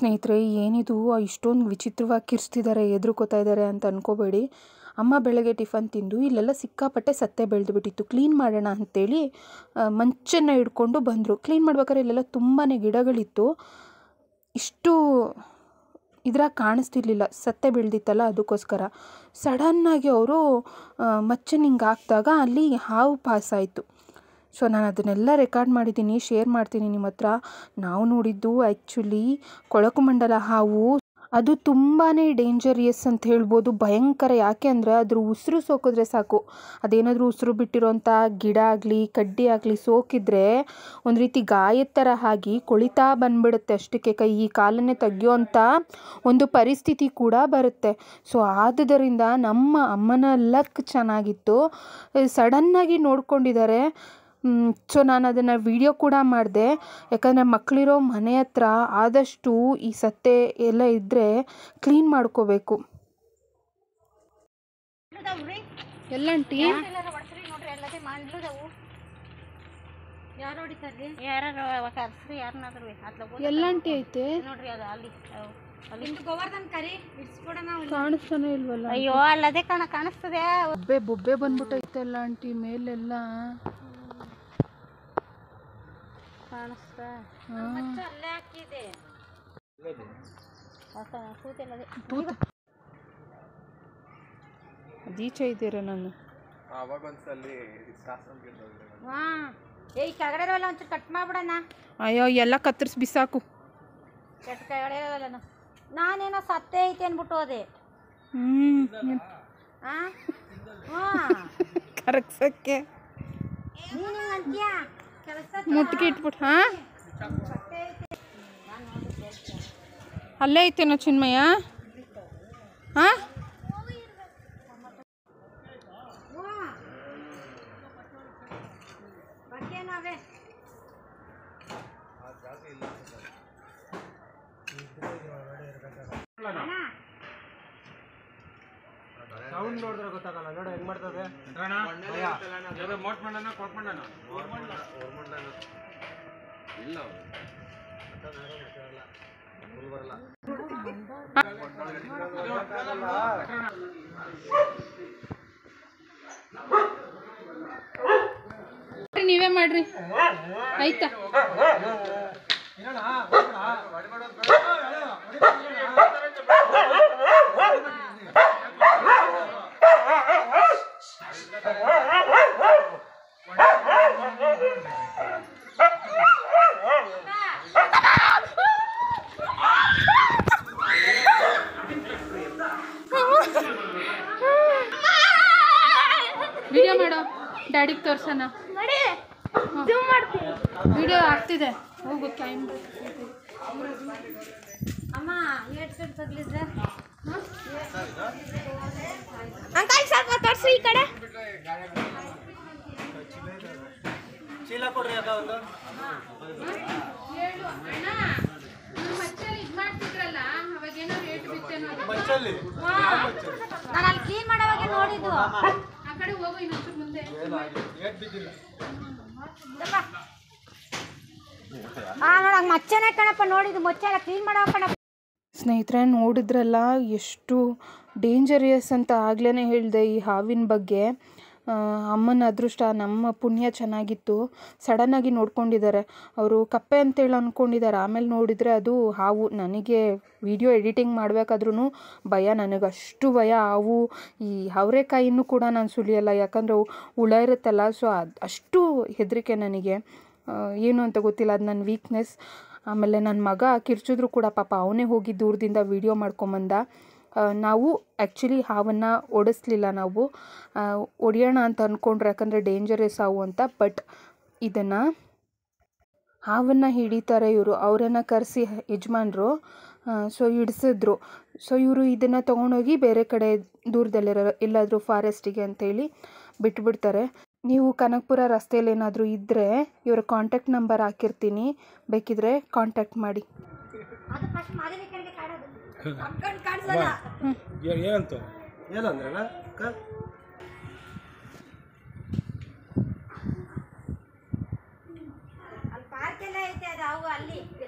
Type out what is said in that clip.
ಸ್ನೇಹಿತರೆ ಏನಿದು ಇಷ್ಟೊಂದು ವಿಚಿತ್ರವಾಗಿ ಕಿರ್ಸ್ತಿದ್ದಾರೆ ಎದುರುಕೋತಾ ಇದ್ದಾರೆ ಅಂತ ಅನ್ಕೋಬೇಡಿ ಅಮ್ಮ ಬೆಳಗ್ಗೆ ಟಿಫನ್ ತಿಂದು ಇಲ್ಲೆಲ್ಲ ಸಿಕ್ಕಾಪಟ್ಟೆ ಸತ್ತೆ ಬೆಳೆದು ಬಿಟ್ಟಿತ್ತು ಕ್ಲೀನ್ ಮಾಡೋಣ ಅಂತೇಳಿ ಆ, ಮಂಚನ್ನು ಹಿಡ್ಕೊಂಡು ಬಂದರು ಕ್ಲೀನ್ ಮಾಡ್ಬೇಕಾದ್ರೆ ಇಲ್ಲೆಲ್ಲ ತುಂಬಾ ಗಿಡಗಳಿತ್ತು ಇಷ್ಟು ಇದ್ರಾಗ ಕಾಣಿಸ್ತಿರ್ಲಿಲ್ಲ ಸತ್ತೆ ಬೆಳೆದಿತ್ತಲ್ಲ ಅದಕ್ಕೋಸ್ಕರ ಸಡನ್ನಾಗಿ ಅವರು ಮಚ್ಚನ್ನು ಹಿಂಗೆ ಹಾಕ್ದಾಗ ಅಲ್ಲಿ ಹಾವು ಪಾಸ್ ಆಯಿತು ಸೊ ನಾನು ಅದನ್ನೆಲ್ಲ ರೆಕಾರ್ಡ್ ಮಾಡಿದ್ದೀನಿ ಶೇರ್ ಮಾಡ್ತೀನಿ ನಿಮ್ಮ ಹತ್ರ ನಾವು ನೋಡಿದ್ದು ಆ್ಯಕ್ಚುಲಿ ಕೊಳಕುಮಂಡಲ ಹಾವು ಅದು ತುಂಬಾ ಡೇಂಜರಿಯಸ್ ಅಂತ ಹೇಳ್ಬೋದು ಭಯಂಕರ ಯಾಕೆ ಅಂದರೆ ಅದ್ರ ಉಸಿರು ಸೋಕಿದ್ರೆ ಸಾಕು ಅದೇನಾದರೂ ಉಸಿರು ಬಿಟ್ಟಿರೋಂಥ ಗಿಡ ಆಗಲಿ ಕಡ್ಡಿ ಆಗಲಿ ಸೋಕಿದ್ರೆ ಒಂದು ರೀತಿ ಗಾಯದ ಥರ ಆಗಿ ಕೊಳಿತಾ ಬಂದ್ಬಿಡುತ್ತೆ ಅಷ್ಟಕ್ಕೆ ಕೈ ಕಾಲನ್ನೇ ತೆಗಿಯೋಂಥ ಒಂದು ಪರಿಸ್ಥಿತಿ ಕೂಡ ಬರುತ್ತೆ ಸೊ ಆದುದರಿಂದ ನಮ್ಮ ಅಮ್ಮನ ಲಕ್ ಚೆನ್ನಾಗಿತ್ತು ಸಡನ್ನಾಗಿ ನೋಡ್ಕೊಂಡಿದ್ದಾರೆ ಸೊ ನಾನು ಅದನ್ನು ವಿಡಿಯೋ ಕೂಡ ಮಾಡಿದೆ ಯಾಕಂದರೆ ಮಕ್ಕಳಿರೋ ಮನೆ ಹತ್ರ ಆದಷ್ಟು ಈ ಸತ್ತೆ ಎಲ್ಲ ಇದ್ದರೆ ಕ್ಲೀನ್ ಮಾಡ್ಕೋಬೇಕು ಎಲ್ಲಂಟಿ ಯಾರು ಹೊಡಿತಾರ್ರಿ ಯಾರು ಕರ್ಸ್ರಿ ಯಾರನ್ನಾದ್ರು ಅತ್ಲ ಎಲ್ಲಂಟಿ ಐತೆ ನೋಡ್ರಿ ಅದು ಅಲ್ಲಿ ಅವು. ಅಲ್ಲಿ ಗೋವರ್ಧನ್ ಕರಿ ಇಡ್ಸ್ಕೊಡೋಣ ಕಾಣಿಸ್ತಾನೆ ಇಲ್ವಲ್ಲ ಅಯ್ಯೋ ಅಲ್ಲದೆ ಕಾಣ ಕಾಣಿಸ್ತದೆ ಬೊಬ್ಬೆ ಬೊಬ್ಬೆ ಬಂದ್ಬಿಟ್ಟೈತೆ ಎಲ್ಲ ಆಂಟಿ ಮೇಲೆಲ್ಲ ಕಾಣಿಸ್ತಾ ಹಾ. ಅಲ್ಲೇ ಹಾಕಿದೆ ಕೂತಲ್ಲದೆ ತೂತ ಅದೀಚೆ ಇದ್ದೀರ ನಾನು ಹಾ ಏಯ್ ಕೆಳಗಡೆ ಇರೋಲ್ಲ ಒಂಚೂರು ಕಟ್ ಮಾಡ್ಬಿಡಣ ಅಯ್ಯೋ ಎಲ್ಲ ಕತ್ತರಿಸಿ ಬಿಸಾಕು ಕೆಟ್ಟ ಕೆಳಗಡೆ ಇರೋಲ್ಲ ನಾನೇನೋ ಸತ್ತೇ ಐತೆ ಅನ್ಬಿಟ್ಟು ಹೋದೆ ಹ್ಞೂ ಹಾ ಹಾ ಕರಗ್ಸಕ್ಕೆ ನೀನು ಹಿಂಗೆ ಅಂತೀಯ ಕೆಲಸ ಮುಟ್ಗಿ ಇಟ್ಬಿಟ್ಟು ಹಾಂ ಅಲ್ಲೇ ಐತೇನೋ ಚಿನ್ಮಯ್ಯ ಹಾಂ ಬಗ್ಗೆ ನಾವೇ ಸೌಂಡ್ ನೋಡಿದ್ರೆ ಗೊತ್ತಾಗಲ್ಲ ನೋಡು ಹೆಂಗ್ ಮಾಡ್ತದೆ ನೀವೇ ಮಾಡ್ರಿ ಆಯ್ತಾ ವಿಡಿಯೋ ಮಾಡೋ ಡ್ಯಾಡಿಗೆ ತೋರ್ಸೋಣ ವಿಡಿಯೋ ಆಗ್ತಿದೆ ಹೋಗು ಟೈಮ್ ಅಮ್ಮ ಏಟ್ ಕಟ್ ತಗ್ಲಿದ್ರೆ ಅಂಕಲ್ ಸ್ವಲ್ಪ ತೋರಿಸಿ ಈ ಕಡೆ ಚೀಲ ಕೊಡ್ರಿ ಅಕ್ಕ ಒಂದು ಹೇಳು ಅಣ್ಣ ನಮ್ಮ ಮಚ್ಚಲ್ಲಿ ಇದು ಮಾಡ್ತಿದ್ರಲ್ಲ ಅವಾಗೇನೋ ರೇಟ್ ಬಿತ್ತೇನೋ ಅದು. ಮಂಚಲ್ಲಿ ನಾನು ಅಲ್ಲಿ ಕ್ಲೀನ್ ಮಾಡೋವಾಗ ನೋಡಿದ್ದು ಆ ಕಡೆ ಹೋಗು ಇನ್ನೊಂಚೂರು ಮುಂದೆ ಏಟ್ ಬಿದ್ದಿಲ್ಲ ಹಾ ನೋಡಂಗ್ ಮಚ್ಚನೆ ಕಣಪ್ಪ ನೋಡಿದ್ದು ಮೊಚ್ಚೆಲ್ಲ ಕ್ಲೀನ್ ಮಾಡೋ ಕಣಪ್ಪ ಸ್ನೇಹಿತರೆ ನೋಡಿದ್ರಲ್ಲ ಎಷ್ಟು ಡೇಂಜರಿಯಸ್ ಅಂತ ಆಗ್ಲೇ ಹೇಳಿದೆ ಈ ಹಾವಿನ ಬಗ್ಗೆ ಆ, ಅಮ್ಮನ ಅದೃಷ್ಟ ನಮ್ಮ ಪುಣ್ಯ ಚೆನ್ನಾಗಿತ್ತು ಸಡನ್ನಾಗಿ ನೋಡ್ಕೊಂಡಿದ್ದಾರೆ ಅವರು ಕಪ್ಪೆ ಅಂತೇಳಿ ಅಂದ್ಕೊಂಡಿದ್ದಾರೆ ಆಮೇಲೆ ನೋಡಿದರೆ ಅದು ಹಾವು ನನಗೆ ವಿಡಿಯೋ ಎಡಿಟಿಂಗ್ ಮಾಡಬೇಕಾದ್ರೂ ಭಯ ನನಗೆ ಅಷ್ಟು ಭಯ ಹಾವು ಈ ಅವರೆಕಾಯಿನೂ ಕೂಡ ನಾನು ಸುಲಿಯಲ್ಲ ಯಾಕಂದರೆ ಅವು ಹುಳ ಇರುತ್ತಲ್ಲ ಸೊ ಅದು ಅಷ್ಟು ಹೆದರಿಕೆ ನನಗೆ ಆ, ಏನು ಅಂತ ಗೊತ್ತಿಲ್ಲ ಅದು ನನ್ನ ವೀಕ್ನೆಸ್ ಆಮೇಲೆ ನನ್ನ ಮಗ ಕಿರ್ಚಿದ್ರು ಕೂಡ ಪಾಪ ಅವನೇ ಹೋಗಿ ದೂರದಿಂದ ವೀಡಿಯೋ ಮಾಡ್ಕೊಂಬಂದ ಆ, ನಾವು ಆ್ಯಕ್ಚುಲಿ ಹಾವನ್ನು ಓಡಿಸ್ಲಿಲ್ಲ ನಾವು ಆ, ಹೊಡಿಯೋಣ ಅಂತ ಅಂದ್ಕೊಂಡ್ರೆ ಯಾಕಂದರೆ ಡೇಂಜರಸ್ ಹಾವು ಅಂತ ಬಟ್ ಇದನ್ನು ಹಾವನ್ನು ಹಿಡಿತಾರೆ ಇವರು ಅವರನ್ನು ಕರೆಸಿ ಯಜಮಾನ್ರು ಸೊ ಹಿಡಿಸಿದ್ರು ಸೊ ಇವರು ಇದನ್ನು ತೊಗೊಂಡೋಗಿ ಬೇರೆ ಕಡೆ ದೂರದಲ್ಲಿರೋ ಎಲ್ಲಾದರೂ ಫಾರೆಸ್ಟಿಗೆ ಅಂತೇಳಿ ಬಿಟ್ಬಿಡ್ತಾರೆ ನೀವು ಕನಕಪುರ ರಸ್ತೆಯಲ್ಲಿ ಏನಾದರೂ ಇದ್ದರೆ ಇವರ ಕಾಂಟ್ಯಾಕ್ಟ್ ನಂಬರ್ ಹಾಕಿರ್ತೀನಿ ಬೇಕಿದ್ರೆ ಕಾಂಟ್ಯಾಕ್ಟ್ ಮಾಡಿ ಅದು ಫಸ್ಟ್ ಮಾದರಿ ಕಡೆಗೆ ಕಾಡೋದು ಏನಂತ ಏನಂದ್ರಲ್ಲ ಅಕ್ಕ ಅಲ್ಲಿ ಪಾರ್ಕ್ ಎಲ್ಲ ಐತೆ ಅದು ಅವು ಅಲ್ಲಿ